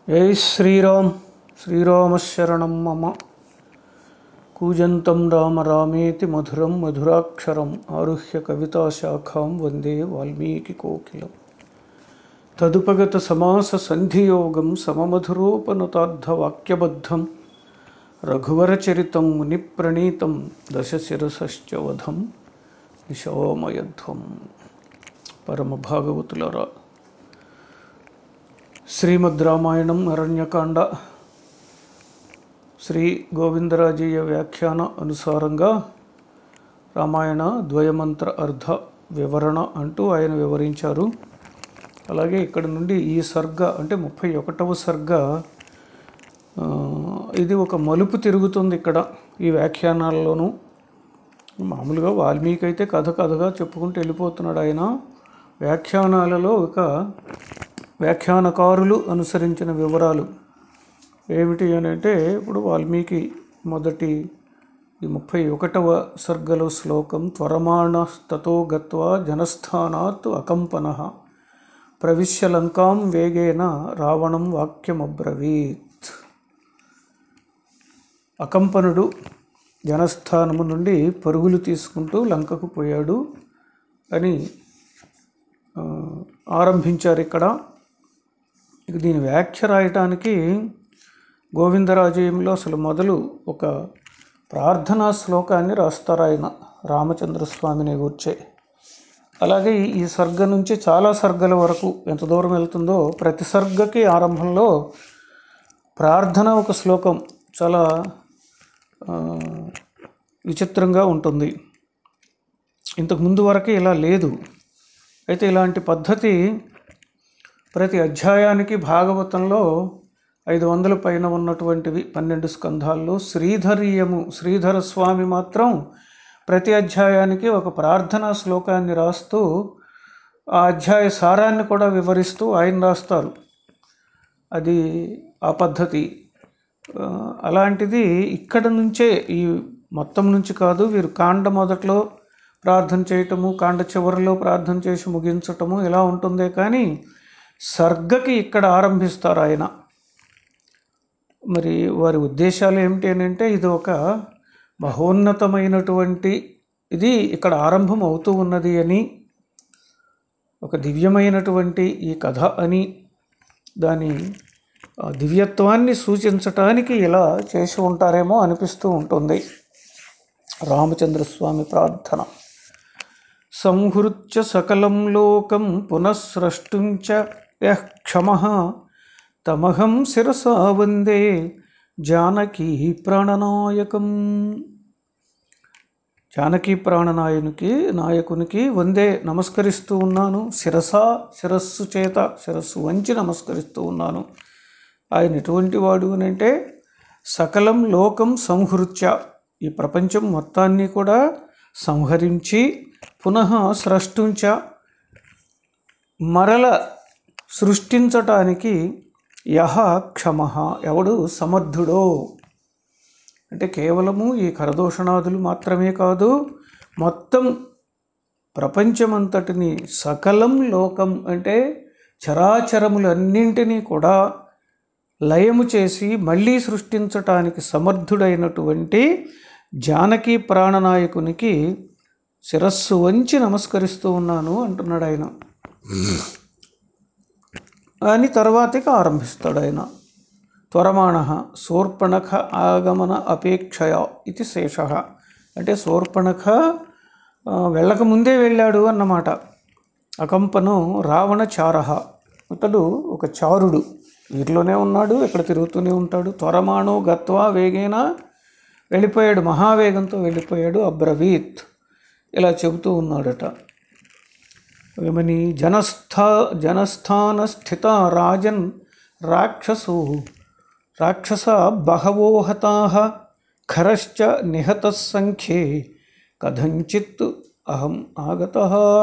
జై శ్రీరామ్ శ్రీరామశరణం మమ కూజంతం రామ రామేతి మధురం మధురాక్షరం ఆరుహ్య కవితాశాఖాం వందే వాల్మీకి కోకిలం తదుపగత సమాస సంధియోగం సమమధురోపనుతార్థవాక్యబద్ధం రఘువరచరితం మునిప్రణీతం దశశిరసశ్చ వధం నిశోమయధ్వం పరమ భాగవతులరా శ్రీమద్ రామాయణం అరణ్యకాండ శ్రీ గోవిందరాజయ్య వ్యాఖ్యాన అనుసారంగా రామాయణ ద్వయమంత్ర అర్ధ వివరణ అంటూ ఆయన వివరించారు అలాగే ఇక్కడ నుండి ఈ సర్గ అంటే ముప్పై ఒకటవ సర్గ ఆ, ఇది ఒక మలుపు తిరుగుతుంది ఇక్కడ ఈ వ్యాఖ్యానాల్లోనూ మామూలుగా వాల్మీకి అయితే కథ కథగా చెప్పుకుంటూ వెళ్ళిపోతున్నాడు ఆయన వ్యాఖ్యానాలలో ఒక వ్యాఖ్యానకారులు అనుసరించిన వివరాలు ఏమిటి అని అంటే ఇప్పుడు వాల్మీకి మొదటి ఈ ముప్పై ఒకటవ సర్గలో శ్లోకం త్వరమాణ తతో గత్వా జనస్థానాత్ అకంపన ప్రవిశ్య లంకాం వేగేన రావణం వాక్యమబ్రవీత్ అకంపనుడు జనస్థానము నుండి పరుగులు తీసుకుంటూ లంకకు పోయాడు అని ఆ, ఆరంభించారు ఇక్కడ ఇక దీని వ్యాఖ్య రాయటానికి గోవిందరాజయంలో అసలు మొదలు ఒక ప్రార్థనా శ్లోకాన్ని రాస్తారు ఆయన రామచంద్రస్వామిని కూర్చే అలాగే ఈ సర్గ నుంచి చాలా సర్గల వరకు ఎంత దూరం వెళ్తుందో ప్రతి సర్గకి ఆరంభంలో ప్రార్థన ఒక శ్లోకం చాలా ఆ, విచిత్రంగా ఉంటుంది ఇంతకు ముందు వరకు ఇలా లేదు అయితే ఇలాంటి పద్ధతి ప్రతి అధ్యాయానికి భాగవతంలో ఐదు వందల పైన ఉన్నటువంటివి పన్నెండు స్కంధాల్లో శ్రీధరీయము శ్రీధర స్వామి మాత్రం ప్రతి అధ్యాయానికి ఒక ప్రార్థనా శ్లోకాన్ని రాస్తూ ఆ అధ్యాయ సారాన్ని కూడా వివరిస్తూ ఆయన రాస్తారు అది ఆ పద్ధతి ఆ, అలాంటిది ఇక్కడ నుంచే ఈ మొత్తం నుంచి కాదు వీరు కాండ మొదట్లో ప్రార్థన చేయటము కాండ చివరిలో ప్రార్థన చేసి ముగించటము ఇలా ఉంటుందే కానీ సర్గకి ఇక్కడ ఆరంభిస్తారు ఆయన మరి వారి ఉద్దేశాలు ఏమిటి అని అంటే ఇది ఒక మహోన్నతమైనటువంటి ఇది ఇక్కడ ఆరంభం అవుతూ ఉన్నది అని ఒక దివ్యమైనటువంటి ఈ కథ అని దాని ఆ, దివ్యత్వాన్ని సూచించటానికి ఇలా చేసి ఉంటారేమో అనిపిస్తూ ఉంటుంది రామచంద్రస్వామి ప్రార్థన సంహృత్య సకలం లోకం పునఃస్రష్టుంచ యః క్షమః తమహం శిరసా వందే జానకీ ప్రాణనాయకం జానకీ ప్రాణనాయకునికి నాయకునికి వందే నమస్కరిస్తూ ఉన్నాను శిరస శిరస్సు చేత శిరస్సు వంచి నమస్కరిస్తూ ఉన్నాను ఆయన ఎటువంటి వాడు అని అంటే సకలం లోకం సంహృత్య ఈ ప్రపంచం మొత్తాన్ని కూడా సంహరించి పునః స్రష్టుంచ మరల సృష్టించటానికి యహ క్షమ ఎవడు సమర్థుడో అంటే కేవలము ఈ కరదోషణాదులు మాత్రమే కాదు మొత్తం ప్రపంచమంతటిని సకలం లోకం అంటే చరాచరములన్నింటినీ కూడా లయము చేసి మళ్ళీ సృష్టించటానికి సమర్థుడైనటువంటి జానకి ప్రాణనాయకునికి శిరస్సు వంచి నమస్కరిస్తూ ఉన్నాను అంటున్నాడు ఆయన అని తర్వాతకి ఆరంభిస్తాడు ఆయన త్వరమాణ శూర్పణఖ ఆగమన అపేక్షయ ఇది శేష అంటే శూర్పణఖ ఆ, వెళ్ళక ముందే వెళ్ళాడు అన్నమాట అకంపను రావణచార ఇతడు ఒక చారుడు వీరిలోనే ఉన్నాడు ఇక్కడ తిరుగుతూనే ఉంటాడు త్వరమాణో గత్వా వేగేన వెళ్ళిపోయాడు మహావేగంతో వెళ్ళిపోయాడు అబ్రవీత్ ఇలా చెబుతూ ఉన్నాడట ఏమని జనస్థా జనస్థాన స్థిత రాజన్ రాక్షసు రాక్షస బహవో హతా ఖరశ్చ నిహత సంఖ్యే కథంచిత్ అహం ఆగత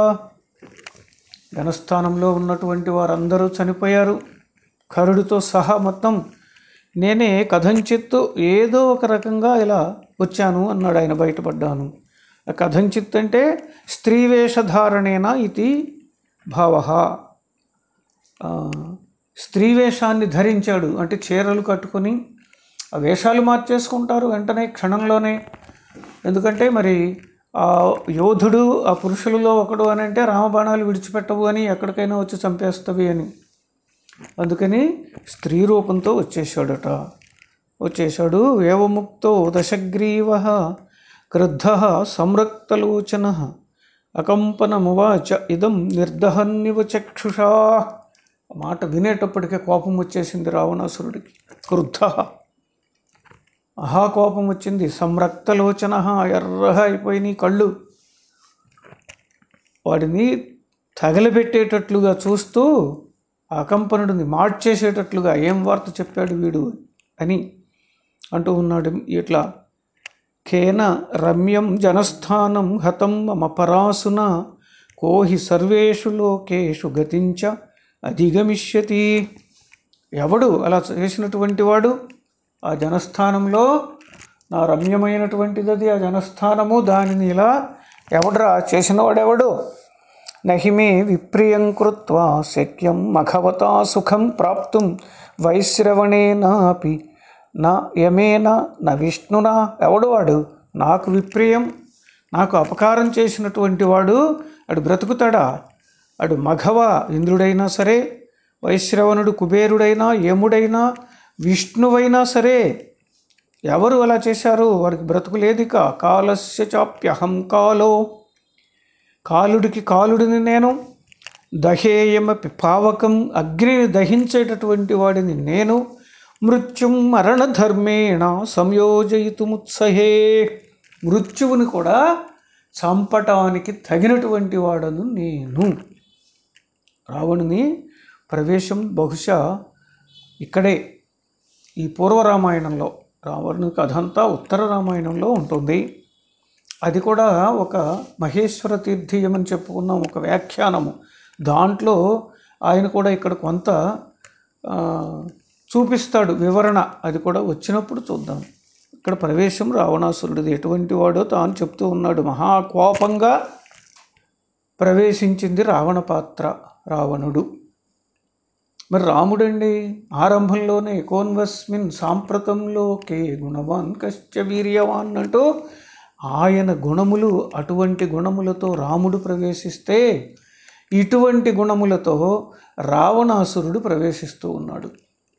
జనస్థానంలో ఉన్నటువంటి వారందరూ చనిపోయారు కరుడితో సహా మొత్తం నేనే కథంచిత్తు ఏదో ఒక రకంగా ఇలా వచ్చాను అన్నాడు ఆయన బయటపడ్డాను ఆ కథంచిత్ అంటే స్త్రీ వేషధారణేన ఇది భావ స్త్రీ వేషాన్ని ధరించాడు అంటే చీరలు కట్టుకొని ఆ వేషాలు మార్చేసుకుంటారు వెంటనే క్షణంలోనే ఎందుకంటే మరి ఆ యోధుడు ఆ పురుషులలో ఒకడు అని అంటే రామబాణాలు విడిచిపెట్టవు అని ఎక్కడికైనా వచ్చి చంపేస్తవి అని అందుకని స్త్రీ రూపంతో వచ్చేసాడట వచ్చేశాడు ఏవముక్తో దశగ్రీవ క్రుద్ధ సంరక్తలోచన అకంపనమువాచ ఇదం నిర్దహన్నివ చక్షుషా ఆ మాట వినేటప్పటికే కోపం వచ్చేసింది రావణాసురుడికి క్రుద్ధ మహాకోపం వచ్చింది సంరక్తలోచన ఎర్రగా అయిపోయినాయి కళ్ళు వాడిని తగలబెట్టేటట్లుగా చూస్తూ అకంపనుడిని మార్చేసేటట్లుగా ఏం వార్త చెప్పాడు వీడు అని అంటూ ఉన్నాడు ఇట్లా కేన రమ్యం జనస్థానం హతం మమ పరాసున కోహి సర్వేషు లోకేషు గతించ అధిగమిష్యతి ఎవడు అలా చేసినటువంటి వాడు ఆ జనస్థానంలో నా రమ్యమైనటువంటిది అది ఆ జనస్థానము దానిని ఇలా ఎవడ్రా చేసినవాడెవడు నహిమే విప్రియం కృత్వా శక్యం మఘవతా సుఖం ప్రాప్తుం వైశ్రవణేనాపి నా యమేన నా విష్ణునా ఎవడు వాడు నాకు విప్రియం నాకు అపకారం చేసినటువంటి వాడు అడు బ్రతుకుతాడా అడు మఘవ ఇంద్రుడైనా సరే వైశ్రవణుడు కుబేరుడైనా యముడైనా విష్ణువైనా సరే ఎవరు అలా చేశారు వారికి బ్రతుకులేదిక కాలస్య చాప్యహం కాలో కాలుడికి కాలుడిని నేను దహేయమపి పావకం అగ్నిని దహించేటటువంటి వాడిని నేను మృత్యుం మరణధర్మేణ సంయోజయితుముత్సహే మృత్యువుని కూడా చంపటానికి తగినటువంటి వాడను నేను రావణుని ప్రవేశం బహుశా ఇక్కడే ఈ పూర్వరామాయణంలో రావణుని కథ అంతా ఉత్తర రామాయణంలో ఉంటుంది అది కూడా ఒక మహేశ్వర తీర్థీయం అని చెప్పుకున్నాం ఒక వ్యాఖ్యానము దాంట్లో ఆయన కూడా ఇక్కడ కొంత ఆ, చూపిస్తాడు వివరణ అది కూడా వచ్చినప్పుడు చూద్దాం ఇక్కడ ప్రవేశం రావణాసురుడిది ఎటువంటి వాడో తాను చెప్తూ ఉన్నాడు మహాకోపంగా ప్రవేశించింది రావణ పాత్ర రావణుడు మరి రాముడండి ఆరంభంలోనే కోన్వస్మిన్ సాంప్రతంలోకే గుణవాన్ కశ్చ వీర్యవాన్ అంటూ ఆయన గుణములు అటువంటి గుణములతో రాముడు ప్రవేశిస్తే ఇటువంటి గుణములతో రావణాసురుడు ప్రవేశిస్తూ ఉన్నాడు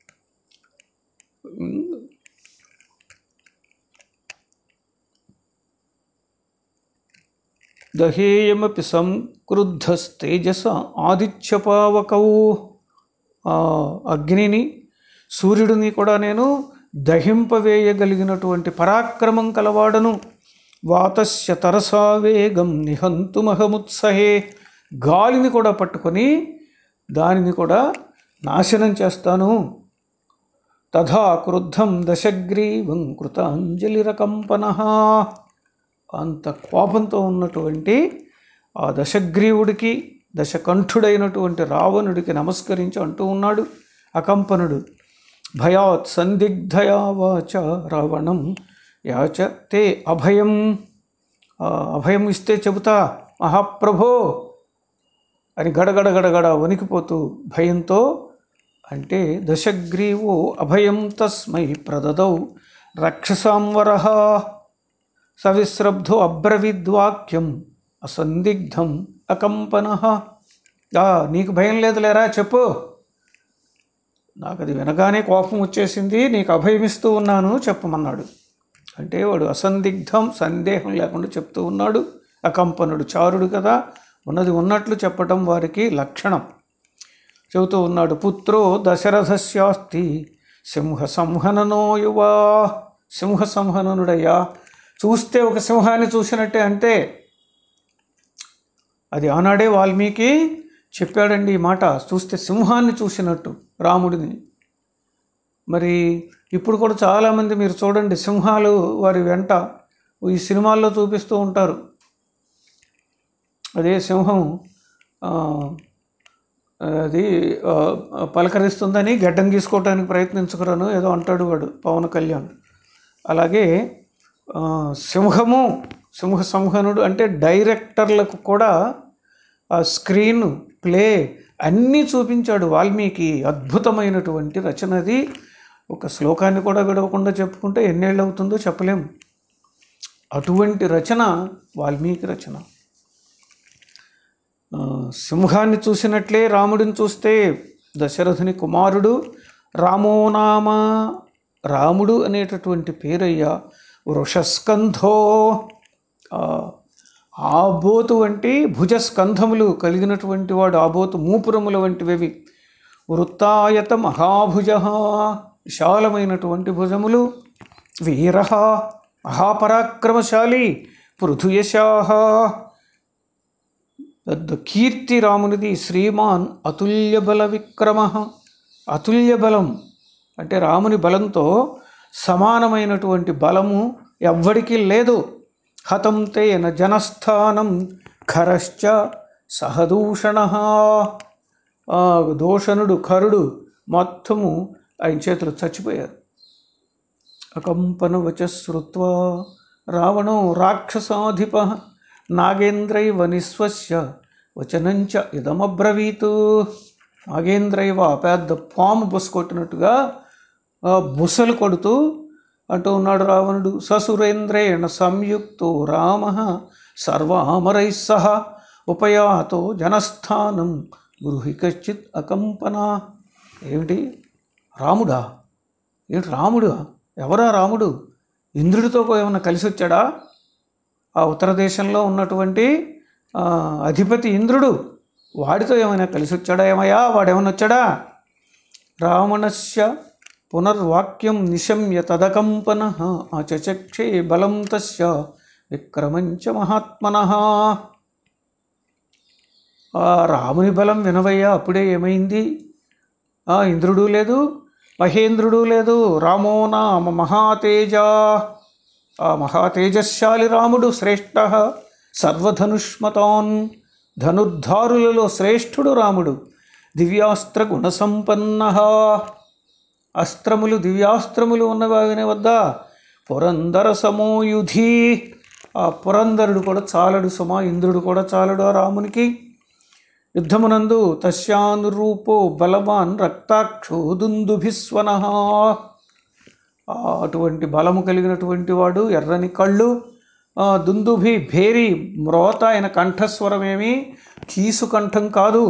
దహేయమపి సంక్రుద్ధస్తేజస ఆదిత్యపావకౌ ఆ అగ్నిని సూర్యుడిని కూడా నేను దహింపవేయగలిగినటువంటి పరాక్రమం కలవాడను వాతస్య తరసా వేగం నిహంతుమహముత్సహే గాలిని కూడా పట్టుకొని దానిని కూడా నాశనం చేస్తాను తథా క్రుద్ధం దశగ్రీవం కృతాంజలిరకంపన అంత కోపంతో ఉన్నటువంటి ఆ దశగ్రీవుడికి దశకంఠుడైనటువంటి రావణుడికి నమస్కరించి అంటూ ఉన్నాడు అకంపనుడు భయాత్ సందిగ్ధయా వాచ రావణం యాచ తే అభయం ఆ, అభయం ఇస్తే చెబుతా మహాప్రభో అని గడగడ గడగడ వణికిపోతూ భయంతో అంటే దశగ్రీవో అభయం తస్మై ప్రదదౌ రక్షసాంవర సవిశ్రబ్ధో అబ్రవిద్వాక్యం అసందిగ్ధం అకంపన నీకు భయం లేదులేరా చెప్పు నాకు అది వినగానే కోపం వచ్చేసింది నీకు అభయమిస్తూ ఉన్నాను చెప్పమన్నాడు అంటే వాడు అసందిగ్ధం సందేహం లేకుండా చెప్తూ ఉన్నాడు అకంపనుడు చారుడు కదా ఉన్నది ఉన్నట్లు చెప్పటం వారికి లక్షణం చెబుతూ ఉన్నాడు పుత్రో దశరథస్యాస్తి సింహ సంహననో యువా సింహ సంహననుడయ్యా చూస్తే ఒక సింహాన్ని చూసినట్టే అంతే అది ఆనాడే వాల్మీకి చెప్పాడండి ఈ మాట చూస్తే సింహాన్ని చూసినట్టు రాముడిని మరి ఇప్పుడు కూడా చాలామంది మీరు చూడండి సింహాలు వారి వెంట ఈ సినిమాల్లో చూపిస్తూ ఉంటారు అదే సింహం ఆ, అది ఆ, పలకరిస్తుందని గడ్డం గీసుకోవడానికి ప్రయత్నించుకురాను ఏదో అంటాడు వాడు పవన్ కళ్యాణ్ అలాగే ఆ, సింహము సింహ సంహనుడు అంటే డైరెక్టర్లకు కూడా ఆ స్క్రీన్ ప్లే అన్నీ చూపించాడు వాల్మీకి అద్భుతమైనటువంటి రచన అది ఒక శ్లోకాన్ని కూడా విడవకుండా చెప్పుకుంటే ఎన్నేళ్ళు అవుతుందో చెప్పలేము అటువంటి రచన వాల్మీకి రచన ఆ, సింహాన్ని చూసినట్లే రాముడిని చూస్తే దశరథుని కుమారుడు రామోనామ రాముడు అనేటటువంటి పేరయ్యా వృషస్కంధో ఆ, ఆబోతు వంటి భుజస్కంధములు కలిగినటువంటి వాడు ఆబోతు మూపురముల వంటివి వృత్తాయత మహాభుజ విశాలమైనటువంటి భుజములు వీర మహాపరాక్రమశాలి పృథుయశాహ పెద్ద కీర్తి రామునిది శ్రీమాన్ అతుల్య బల విక్రమ అతుల్య బలం అంటే రాముని బలంతో సమానమైనటువంటి బలము ఎవ్వడికి లేదు హతం తేన జనస్థానం ఖరశ్చ సహదూషణ ఆ దూషణుడు ఖరుడు మొత్తము ఆయన చేతులు చచ్చిపోయారు అకంపన వచశ్రుత్వా రావణో రాక్షసాధిప నాగేంద్రైవ నిస్వస్య వచనంచ ఇదమబ్రవీతు నాగేంద్రైవ పెద్ద పాము బుసకొట్టినట్టుగా ఆ బుసలు కొడుతూ అంటూ ఉన్నాడు రావణుడు ససురేంద్రేణ సంయుక్తో రామ సర్వామరై సహ ఉపయాతో జనస్థానం గృహి కశ్చిత్ అకంపన ఏమిటి రాముడా ఏమిటి రాముడు ఎవరా రాముడు ఇంద్రుడితో ఏమైనా కలిసి వచ్చాడా ఆ ఉత్తర దేశంలో ఉన్నటువంటి ఆ, అధిపతి ఇంద్రుడు వాడితో ఏమైనా కలిసి వచ్చాడా ఏమయ్యా వాడేమైనా వచ్చాడా రావణస్య పునర్వాక్యం నిశమ్య తదకంపన చచక్షే బలం తస్య విక్రమంచ మహాత్మన ఆ రాముని బలం వినవయ్యా అప్పుడే ఏమైంది ఆ ఇంద్రుడు లేదు మహేంద్రుడు లేదు రామో నామ మహాతేజ ఆ మహాతేజశాలి రాముడు శ్రేష్ఠ సర్వధనుష్మతాన్ ధనుర్ధారులలో శ్రేష్ఠుడు రాముడు దివ్యాస్త్ర గుణసంపన్న అస్త్రములు దివ్యాస్త్రములు ఉన్నవాని వద్ద పురందర సమోయుధి ఆ పురందరుడు కూడా చాలడు సుమా ఇంద్రుడు కూడా చాలడు ఆ రామునికి యుద్ధమునందు తస్యానురూపో బలవాన్ రక్తాక్షో దుందుభిస్వన అటువంటి బలము కలిగినటువంటి వాడు ఎర్రని కళ్ళు ఆ, దుందుభి భేరి మ్రోత ఆయన కంఠస్వరమేమి కీసు కంఠం కాదు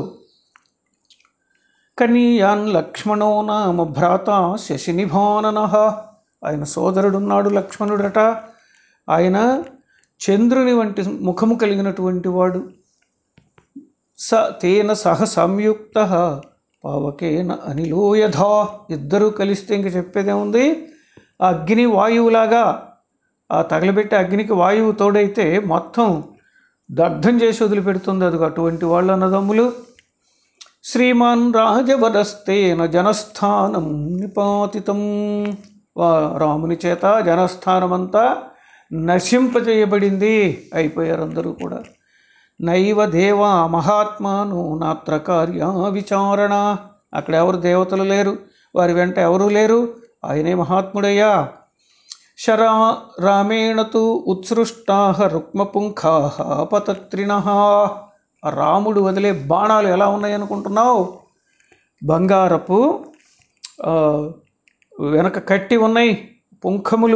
కనీయాన్ లక్ష్మణో నామ భ్రాత శశినిభానన ఆయన సోదరుడున్నాడు లక్ష్మణుడట ఆయన చంద్రుని వంటి ముఖము కలిగినటువంటి వాడు స తేన సహ సంయుక్త పావకేన అనిలో యథా ఇద్దరూ కలిస్తే ఇంక చెప్పేదేముంది ఆ అగ్ని వాయువులాగా ఆ తగలబెట్టే అగ్నికి వాయువు తోడైతే మొత్తం దగ్ధం చేసి వదిలిపెడుతుంది అది అటువంటి వాళ్ళ అన్నదమ్ములు శ్రీమాన్ రాజవరస్తేన జనస్థానం నిపాతితం వా రాముని చేత జనస్థానమంతా నశింపజేయబడింది అయిపోయారు అందరూ కూడా నైవ దేవా మహాత్మాను నాత్ర కార్య విచారణ అక్కడ ఎవరు దేవతలు లేరు వారి వెంట ఎవరూ లేరు ఆయనే మహాత్ముడయ్యా శరా రామేణ తు ఉత్సృష్టా రుక్మపుంఖా పతత్రిణ రాముడు వదిలే బాణాలు ఎలా ఉన్నాయనుకుంటున్నావు బంగారపు ఆ, వెనక కట్టి ఉన్నాయి పుంఖములు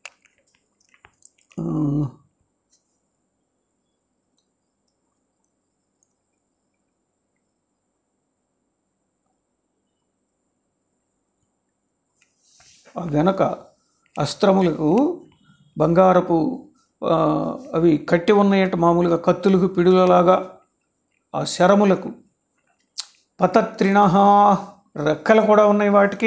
ఆ, ఆ వెనక అస్త్రములకు బంగారపు ఆ, అవి కట్టి ఉన్నాయట మామూలుగా కత్తులకు పిడులలాగా ఆ శరములకు పతత్రిణ రెక్కలు కూడా ఉన్నాయి వాటికి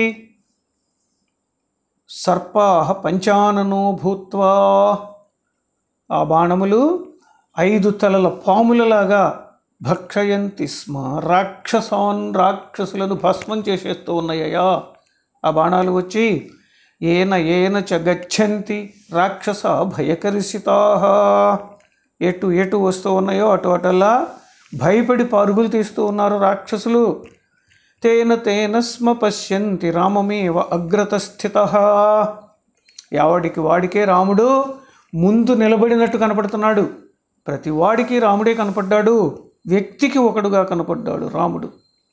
సర్పా పంచాననో భూత్వా ఆ బాణములు ఐదు తలల పాములలాగా భక్షయంతి స్మ రాక్షసాన్ రాక్షసులను భస్మం చేసేస్తూ ఉన్నాయ్యా ఆ బాణాలు వచ్చి ఏన ఏన చ గచ్చంతి రాక్షస భయకరిసితా ఎటు ఎటు వస్తూ ఉన్నాయో అటు అటల్లా భయపడి పరుగులు తీస్తూ ఉన్నారు రాక్షసులు తేన తేన స్మ పశ్యంతి రామమేవ అగ్రతస్థిత ఎవడికి వాడికే రాముడు ముందు నిలబడినట్టు కనపడుతున్నాడు ప్రతి వాడికి రాముడే కనపడ్డాడు వ్యక్తికి ఒకడుగా కనపడ్డాడు రాముడు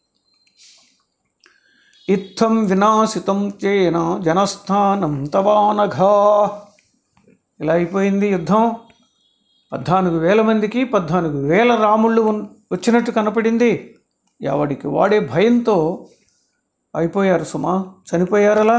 ఇత్థం వినాశితం చేన జనస్థానం తవానఘా ఇలా అయిపోయింది యుద్ధం పద్నాలుగు వేల మందికి పద్నాలుగు వేల రాముళ్ళు ఉన్- వచ్చినట్టు కనపడింది ఎవడికి వాడే భయంతో అయిపోయారు సుమా చనిపోయారలా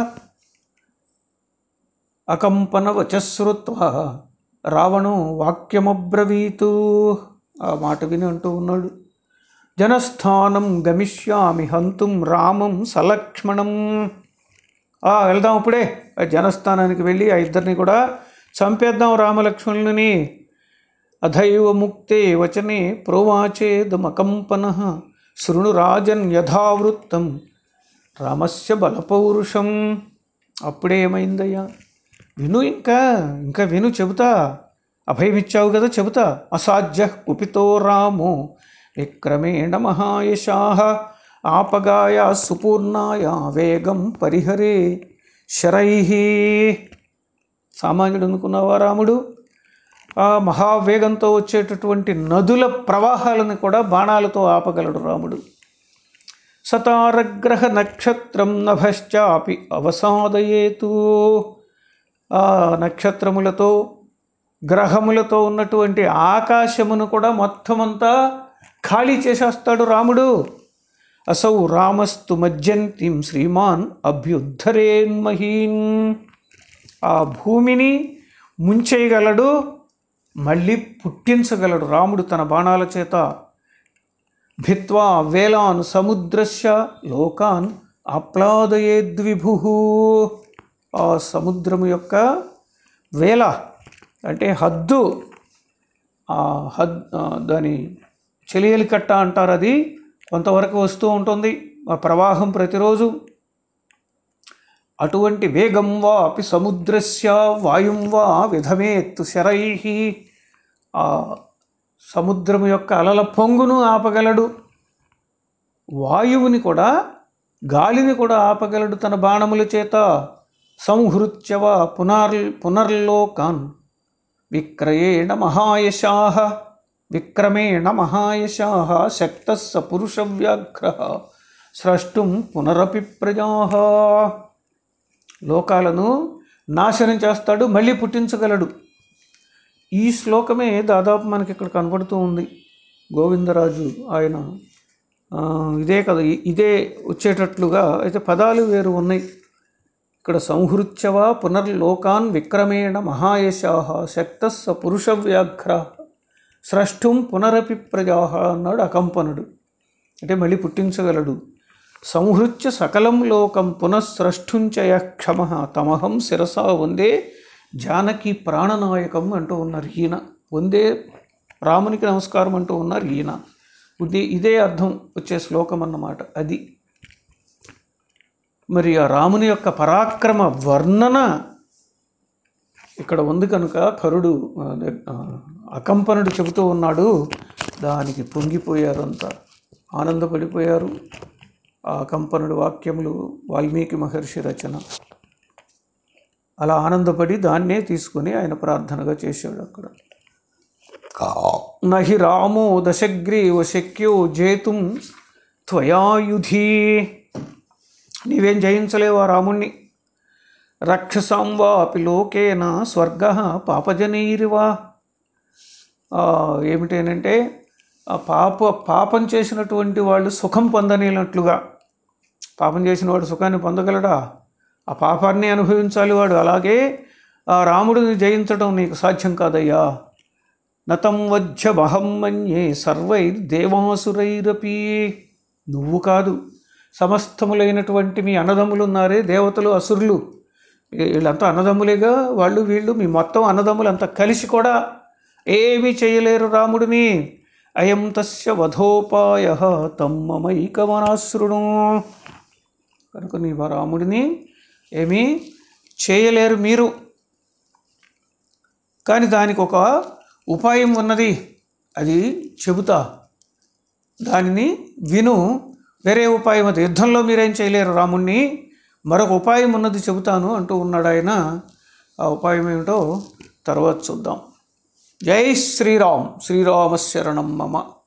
అకంపన వచశ్రుత్వ రావణు వాక్యమబ్రవీతు ఆ మాట విని అంటూ ఉన్నాడు జనస్థానం గమిష్యామి హంతుం రామం సలక్ష్మణం ఆ, వెళ్దాం ఇప్పుడే ఆ జనస్థానానికి వెళ్ళి ఆ ఇద్దరిని కూడా చంపేద్దాం రామలక్ష్మణుని అధైవ ముక్తే వచనే ప్రోవాచేదమకంపన శృణు రాజన్ యథావృత్తం రామస్య బలపౌరుషం అప్పుడే ఏమైందయ్యా విను ఇంకా ఇంకా విను చెబుతా అభయమిచ్చావు కదా చెబుతా అసాధ్య కుపితో రామో విక్రమేణ మహాయశా ఆపగాయ సుపూర్ణాయ వేగం పరిహరే శరై సామాన్యుడు అనుకున్నావా రాముడు ఆ మహావేగంతో వచ్చేటటువంటి నదుల ప్రవాహాలను కూడా బాణాలతో ఆపగలడు రాముడు సతారగ్రహ నక్షత్రం నభశ్చాపి అవసాదయేతు ఆ నక్షత్రములతో గ్రహములతో ఉన్నటువంటి ఆకాశమును కూడా మొత్తం అంతా ఖాళీ చేసేస్తాడు రాముడు అసౌ రామస్తు మజ్జంతిం శ్రీమాన్ అభ్యుద్ధరేన్మహీన్ ఆ భూమిని ముంచేయగలడు మళ్ళీ పుట్టించగలడు రాముడు తన బాణాల చేత భిత్వా వేలాన్ సముద్రస్య లోకాన్ ఆప్లాదయేద్విభు ఆ సముద్రము యొక్క వేల అంటే హద్దు ఆ హద్ ఆ దాని చెలియలి కట్ట అంటారు అది కొంతవరకు వస్తూ ఉంటుంది ఆ ప్రవాహం ప్రతిరోజు అటువంటి వేగం వా అపి సముద్రస్య వాయుం వా విధమేత్తు శరై ఆ సముద్రము యొక్క అలల పొంగును ఆపగలడు వాయువుని కూడా గాలిని కూడా ఆపగలడు తన బాణముల చేత సంహృత్యవ పునర్ పునర్లోకాన్ విక్రయేణ మహాయశా విక్రమేణ మహాయశా శక్త స పురుష వ్యాఘ్ర స్రష్టుం పునరపి ప్రజా లోకాలను నాశనం చేస్తాడు మళ్ళీ పుట్టించగలడు ఈ శ్లోకమే దాదాపు మనకి ఇక్కడ కనపడుతూ ఉంది గోవిందరాజు ఆయన ఆ, ఇదే కదా ఇ- ఇదే వచ్చేటట్లుగా అయితే పదాలు వేరు ఉన్నాయి ఇక్కడ సంహృత్యవ పునర్లోకాన్ విక్రమేణ మహాయశాహ శక్తస్స పురుష వ్యాఘ్ర స్రష్టుం పునరపి ప్రజాహ అన్నాడు అకంపనుడు అంటే మళ్ళీ పుట్టించగలడు సంహృత్య సకలం లోకం పునఃస్రష్టుంచయ క్షమ తమహం శిరసా వందే జానకి ప్రాణనాయకం అంటూ ఉన్నారు ఈయన వందే రామునికి నమస్కారం అంటూ ఉన్నారు ఈయన ఇది ఇదే అర్థం వచ్చే శ్లోకం అన్నమాట అది మరి ఆ రాముని యొక్క పరాక్రమ వర్ణన ఇక్కడ ఉంది కనుక కరుడు ఆ, ఆ, అకంపనుడు చెబుతూ ఉన్నాడు దానికి పొంగిపోయారు అంతా ఆనందపడిపోయారు ఆ అకంపనుడు వాక్యములు వాల్మీకి మహర్షి రచన అలా ఆనందపడి దాన్నే తీసుకొని ఆయన ప్రార్థనగా చేశాడు అక్కడ నహి రామో దశగ్రీవ శక్యో జేతుం త్వయాయుధి నీవేం జయించలేవా రాముణ్ణి రక్షసాం వా అపి లోకేన స్వర్గ పాపజనైరివా ఆ, ఏమిటేనంటే ఆ పాప పాపం చేసినటువంటి వాళ్ళు సుఖం పొందనేనట్లుగా పాపం చేసిన వాడు సుఖాన్ని పొందగలడా ఆ పాపాన్ని అనుభవించాలి వాడు అలాగే ఆ రాముడిని జయించడం నీకు సాధ్యం కాదయ్యా నతం వధ్య మహం మన్యే సర్వైర్ దేవాసురైరపి నువ్వు కాదు సమస్తములైనటువంటి మీ అన్నదమ్ములు ఉన్నారే దేవతలు అసురులు వీళ్ళంతా అన్నదమ్ములేగా వాళ్ళు వీళ్ళు మీ మొత్తం అన్నదమ్ములంతా కలిసి కూడా ఏమీ చేయలేరు రాముడిని అయం తస్య వధోపాయ తమ్మమైకమనాశ్రుడు కనుక నీ రాముడిని ఏమీ చేయలేరు మీరు కానీ దానికి ఒక ఉపాయం ఉన్నది అది చెబుతా దానిని విను వేరే ఉపాయం అది యుద్ధంలో మీరేం చేయలేరు రాముణ్ణి మరొక ఉపాయం ఉన్నది చెబుతాను అంటూ ఉన్నాడు ఆయన ఆ ఉపాయం ఏమిటో తర్వాత చూద్దాం జై శ్రీరామ్ శ్రీరామ శరణం మమ